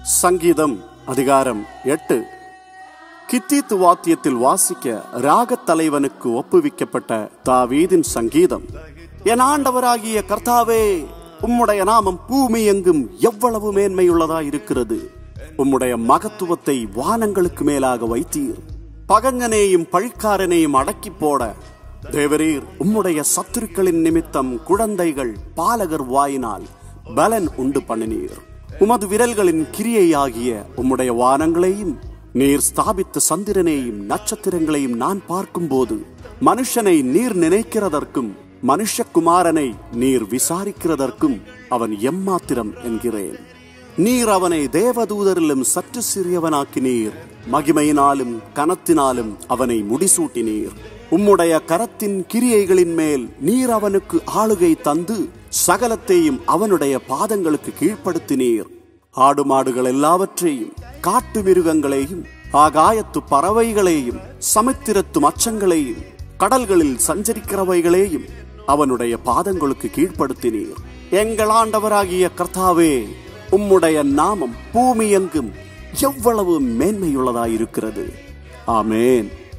சங்கீதம் அதிகாரம் எட்டு கித்தீத்து வாத்தியத்தில் வாசிக்க ராகத் தலைவனுக்கு ஒப்புவிக்கப்பட்ட தாவீதின் சங்கீதம் என் ஆண்டவராகிய கர்த்தாவே உம்முடைய நாமம் பூமி எங்கும் எவ்வளவு மேன்மையுள்ளதா இருக்கிறது உம்முடைய மகத்துவத்தை வானங்களுக்கு மேலாக வைத்தீர் பகஞ்சனையும் பழிக்காரனையும் அடக்கி போட தேவரீர் உம்முடைய சத்துருக்களின் நிமித்தம் குழந்தைகள் பாலகர் வாயினால் பலன் உண்டு பண்ணினீர் உமது விரல்களின் கிரியையாகிய உம்முடைய வானங்களையும் நீர் ஸ்தாபித்த சந்திரனையும் நட்சத்திரங்களையும் நான் பார்க்கும்போது மனுஷனை நீர் நினைக்கிறதற்கும் மனுஷகுமாரனை நீர் விசாரிக்கிறதற்கும் அவன் எம்மாத்திரம் என்கிறேன் நீர் அவனை தேவதூதரிலும் சற்று சிறியவனாக்கினீர் மகிமையினாலும் கனத்தினாலும் அவனை முடிசூட்டினீர் உம்முடைய கரத்தின் கிரியைகளின் மேல் நீர் அவனுக்கு ஆளுகை தந்து சகலத்தையும் அவனுடைய பாதங்களுக்கு கீழ்ப்படுத்தினீர் ஆடு மாடுகள் எல்லாவற்றையும் காட்டு மிருகங்களையும் ஆகாயத்து பறவைகளையும் சமுத்திரத்து மச்சங்களையும் கடல்களில் சஞ்சரிக்கிறவைகளையும் அவனுடைய பாதங்களுக்கு கீழ்ப்படுத்தினீர் எங்கள் ஆண்டவராகிய கர்த்தாவே உம்முடைய நாமம் பூமி எங்கும் எவ்வளவு மேன்மையுள்ளதாயிருக்கிறது ஆமேன்